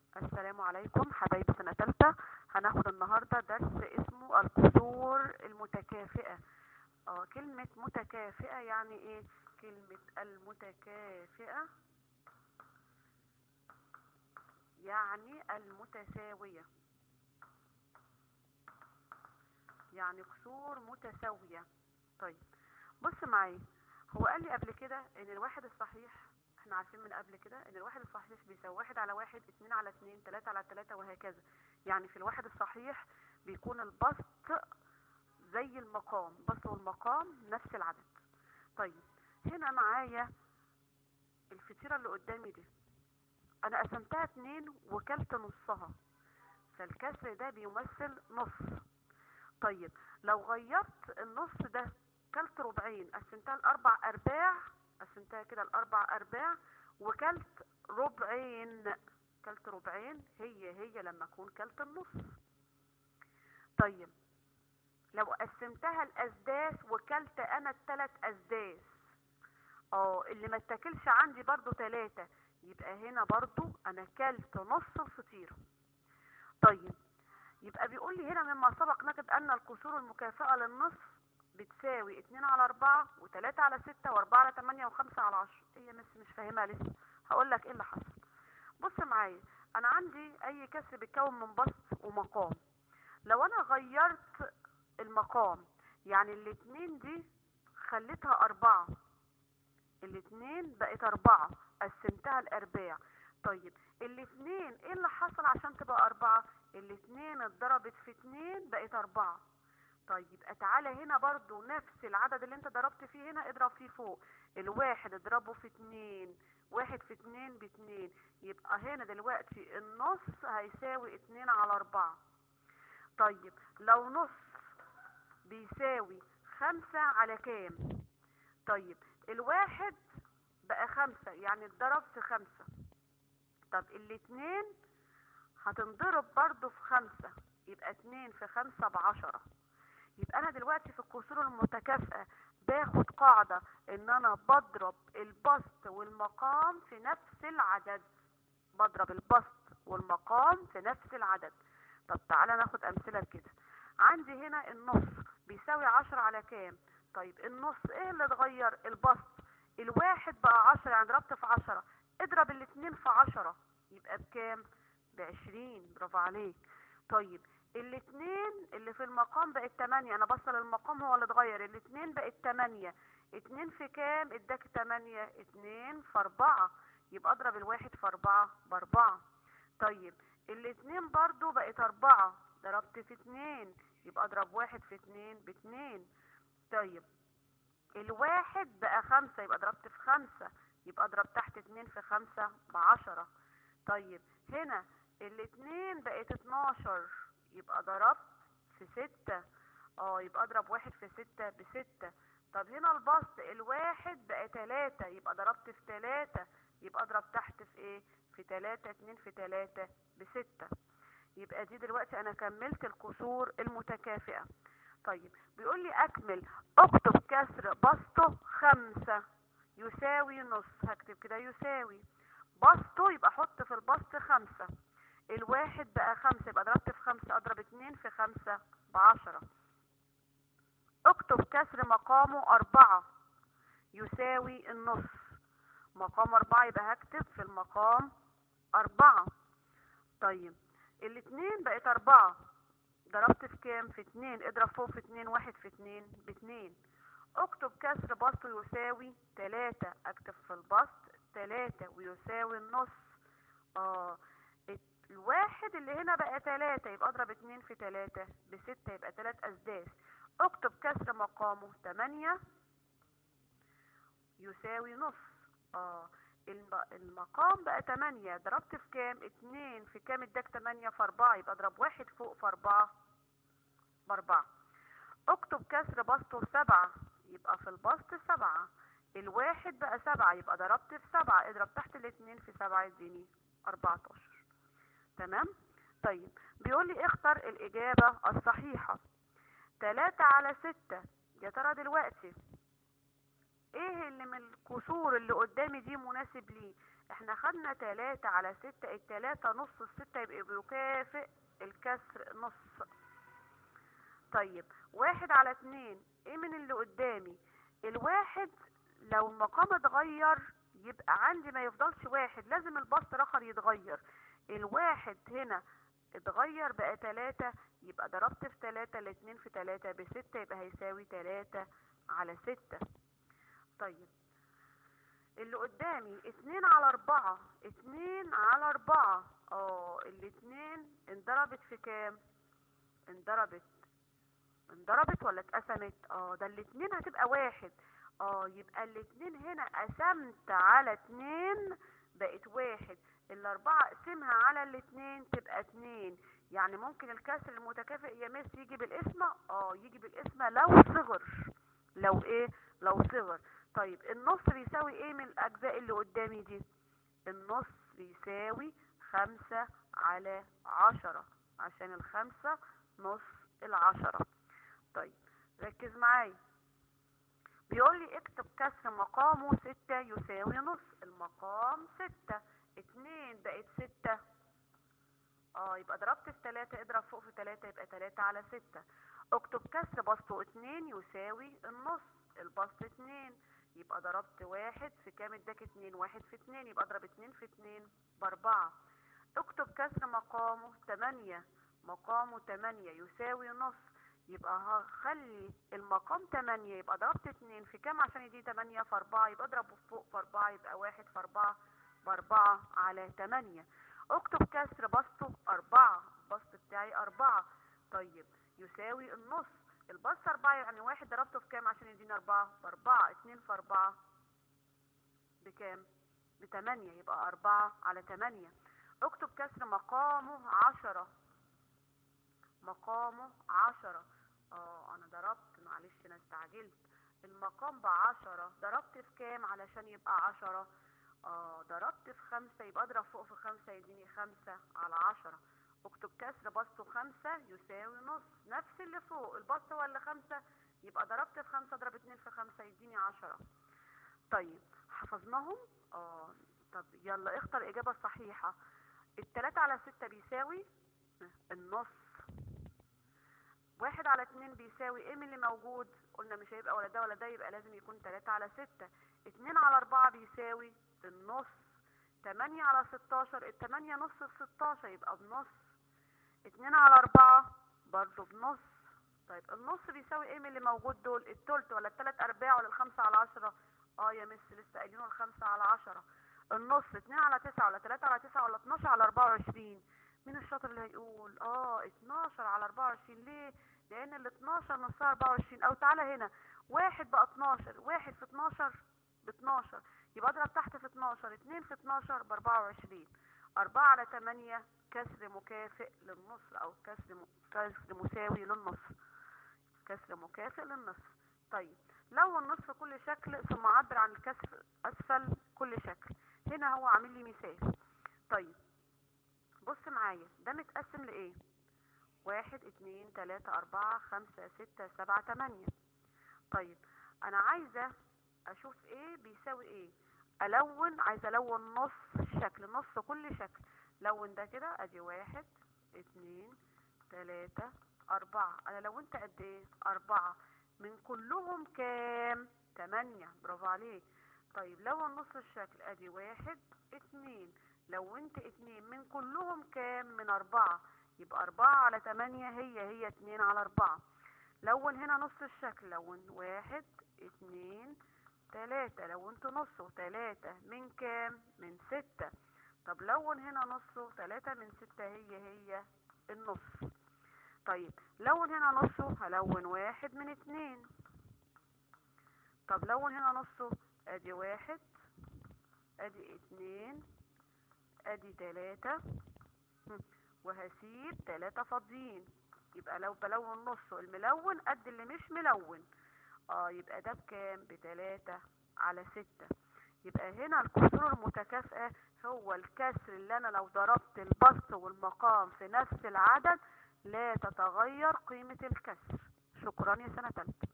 السلام عليكم حبايبي سنة تالتة هناخد النهاردة درس اسمه الكسور المتكافئة اه كلمة متكافئة يعني ايه كلمة المتكافئة يعني المتساوية يعني كسور متساوية طيب بص معايا هو قال لي قبل كده ان الواحد الصحيح احنا عارفين من قبل كده ان الواحد الصحيح بيساوي واحد على واحد اتنين على اتنين تلاتة على تلاتة وهكذا يعني في الواحد الصحيح بيكون البسط زي المقام البسط والمقام نفس العدد طيب هنا معايا الفطيرة اللي قدامي دي انا قسمتها اتنين وكلت نصها فالكسر ده بيمثل نص طيب لو غيرت النص ده كلت ربعين قسمتها لاربع ارباع قسمتها كده لاربع ارباع وكلت ربعين كلت ربعين هي هي لما اكون كلت النص طيب لو قسمتها الاسداس وكلت انا التلات اسداس اه اللي ما اتاكلش عندي برضو تلاتة يبقى هنا برضو انا كلت نص الفطيرة طيب يبقى بيقول لي هنا مما سبق نجد ان الكسور المكافئة للنصف بتساوي اتنين على اربعة وتلاتة على ستة واربعة على تمانية وخمسة على عشرة هي مس مش فاهمها لسه هقول لك ايه اللي حصل بص معايا انا عندي اي كسر بيتكون من بسط ومقام لو انا غيرت المقام يعني الاتنين دي خليتها اربعة الاتنين بقت اربعة قسمتها الارباع طيب الاتنين ايه اللي حصل عشان تبقى اربعة الاتنين اتضربت في اتنين بقت اربعة طيب يبقى تعالى هنا برضو نفس العدد اللي انت ضربت فيه هنا اضرب فيه فوق الواحد اضربه في اتنين واحد في اتنين باتنين يبقى هنا دلوقتي النص هيساوي اتنين على اربعة طيب لو نص بيساوي خمسة على كام طيب الواحد بقى خمسة يعني اتضرب في خمسة طب الاتنين هتنضرب برضو في خمسة يبقى اتنين في خمسة بعشرة يبقى انا دلوقتي في الكسور المتكافئة باخد قاعدة ان انا بضرب البسط والمقام في نفس العدد بضرب البسط والمقام في نفس العدد طب تعالى ناخد امثلة كده عندي هنا النص بيساوي عشرة على كام طيب النص ايه اللي اتغير البسط الواحد بقى عشرة يعني ضربت في عشرة اضرب الاتنين في عشرة يبقى بكام بعشرين برافو عليك طيب الاتنين اللي في المقام بقت تمانية انا بصل المقام هو اللي اتغير الاتنين بقت تمانية اتنين في كام اداك تمانية اتنين في اربعة يبقى اضرب الواحد في اربعة باربعة طيب الاتنين برضو بقت اربعة ضربت في اتنين يبقى اضرب واحد في اتنين باتنين طيب الواحد بقى خمسة يبقى ضربت في خمسة يبقى اضرب تحت اتنين في خمسة بعشرة طيب هنا الاتنين بقت اتناشر يبقى ضربت في ستة اه يبقى اضرب واحد في ستة بستة طب هنا البسط الواحد بقى تلاتة يبقى ضربت في تلاتة يبقى اضرب تحت في ايه في تلاتة اتنين في تلاتة بستة يبقى دي دلوقتي انا كملت الكسور المتكافئة طيب بيقول لي اكمل اكتب كسر بسطه خمسة يساوي نص هكتب كده يساوي بسطه يبقى احط في البسط خمسة الواحد بقى خمسة يبقى ضربت في خمسة اضرب اتنين في خمسة بعشرة اكتب كسر مقامه اربعة يساوي النص مقام اربعة يبقى هكتب في المقام اربعة طيب الاتنين بقت اربعة ضربت في كام في اتنين اضرب فوق في اتنين واحد في اتنين باتنين اكتب كسر بسطه يساوي تلاتة اكتب في البسط تلاتة ويساوي النص اه الواحد اللي هنا بقى تلاتة يبقى اضرب اتنين في تلاتة بستة يبقى تلات اسداس اكتب كسر مقامه تمانية يساوي نص اه المقام بقى تمانية ضربت في كام اتنين في كام اداك تمانية في اربعة يبقى اضرب واحد فوق في اربعة باربعة اكتب كسر بسطه سبعة يبقى في البسط سبعة الواحد بقى سبعة يبقى ضربت في سبعة اضرب تحت الاتنين في سبعة يديني اربعتاشر تمام طيب بيقول لي اختر الاجابة الصحيحة تلاتة على ستة يا ترى دلوقتي ايه اللي من الكسور اللي قدامي دي مناسب ليه احنا خدنا تلاتة على ستة التلاتة نص الستة يبقى بيكافئ الكسر نص طيب واحد على اتنين ايه من اللي قدامي الواحد لو المقام اتغير يبقى عندي ما يفضلش واحد لازم البسط الاخر يتغير الواحد هنا اتغير بقى تلاتة يبقى ضربت في تلاتة الاتنين في تلاتة بستة يبقى هيساوي تلاتة على ستة طيب اللي قدامي اتنين على اربعة اتنين على اربعة اه الاتنين انضربت في كام انضربت انضربت ولا اتقسمت اه ده الاتنين هتبقى واحد اه يبقى الاتنين هنا قسمت على اتنين بقت واحد الاربعة اقسمها على الاتنين تبقى اتنين يعني ممكن الكسر المتكافئ يا مس يجي بالقسمة اه يجي بالقسمة لو صغر لو ايه لو صغر طيب النص بيساوي ايه من الاجزاء اللي قدامي دي النص بيساوي خمسة على عشرة عشان الخمسة نص العشرة طيب ركز معايا بيقول لي اكتب كسر مقامه ستة يساوي نص المقام ستة اتنين بقت ستة اه يبقى ضربت في تلاتة اضرب فوق في تلاتة يبقى تلاتة على ستة اكتب كسر بسطه اتنين يساوي النص البسط اتنين يبقى ضربت واحد في كام اداك اتنين واحد في اتنين يبقى اضرب اتنين في اتنين باربعة اكتب كسر مقامه تمانية مقامه تمانية يساوي نص يبقى هخلي المقام تمانية يبقى ضربت اتنين في كام عشان يدي تمانية في اربعة يبقى اضربه فوق في اربعة يبقى واحد في اربعة باربعة على تمانية اكتب كسر بسطه اربعة البسط بتاعي اربعة طيب يساوي النص البسط اربعة يعني واحد ضربته في كام عشان يديني اربعة باربعة اتنين في اربعة بكام بتمانية يبقى اربعة على تمانية اكتب كسر مقامه عشرة مقامه عشرة اه انا ضربت معلش انا استعجلت المقام بعشرة ضربت في كام علشان يبقى عشرة اه ضربت في خمسة يبقى اضرب فوق في خمسة يديني خمسة على عشرة اكتب كسر بسطه خمسة يساوي نص نفس اللي فوق البسط هو اللي خمسة يبقى ضربت في خمسة اضرب اتنين في خمسة يديني عشرة طيب حفظناهم اه طب يلا اختر الاجابة الصحيحة التلاتة على ستة بيساوي النص واحد على اتنين بيساوي ايه من اللي موجود قلنا مش هيبقى ولا ده ولا ده يبقى لازم يكون تلاتة على ستة اتنين على اربعة بيساوي النص تمانية على ستاشر التمانية نص الستاشر يبقى بنص اتنين على اربعة برضو بنص طيب النص بيساوي ايه من اللي موجود دول التلت ولا التلات ارباع ولا الخمسة على عشرة اه يا مس لسه قايلينه الخمسة على عشرة النص اتنين على تسعة ولا تلاتة على تسعة ولا اتناشر على اربعة وعشرين مين الشاطر اللي هيقول اه اتناشر على اربعة وعشرين ليه لان ال 12 نصها 24 او تعالى هنا واحد بقى 12 واحد في 12 ب 12 يبقى اضرب تحت في 12 2 في 12 ب 24 4 على 8 كسر مكافئ للنص او كسر م... كسر مساوي للنص كسر مكافئ للنص طيب لو النص في كل شكل ثم عبر عن الكسر اسفل كل شكل هنا هو عامل لي مثال طيب بص معايا ده متقسم لايه واحد اتنين تلاتة اربعة خمسة ستة سبعة تمانية طيب انا عايزة اشوف ايه بيساوي ايه الون عايزة الون نص الشكل نص كل شكل لون ده كده ادي واحد اتنين تلاتة اربعة انا لونت قد ايه اربعة من كلهم كام تمانية برافو عليك طيب لون نص الشكل ادي واحد اتنين لونت اتنين من كلهم كام من اربعة يبقى أربعة على تمانية هي هي اتنين على أربعة لون هنا نص الشكل لون واحد اتنين تلاتة لونت نصه تلاتة من كام من ستة طب لون هنا نصه تلاتة من ستة هي هي النص طيب لون هنا نصه هلون واحد من اتنين طب لون هنا نصه ادي واحد ادي اتنين ادي تلاتة وهسيب تلاتة فاضيين يبقى لو بلون نصه الملون قد اللي مش ملون اه يبقى ده بكام بتلاتة على ستة يبقى هنا الكسور المتكافئة هو الكسر اللي انا لو ضربت البسط والمقام في نفس العدد لا تتغير قيمة الكسر شكرا يا سنة تالتة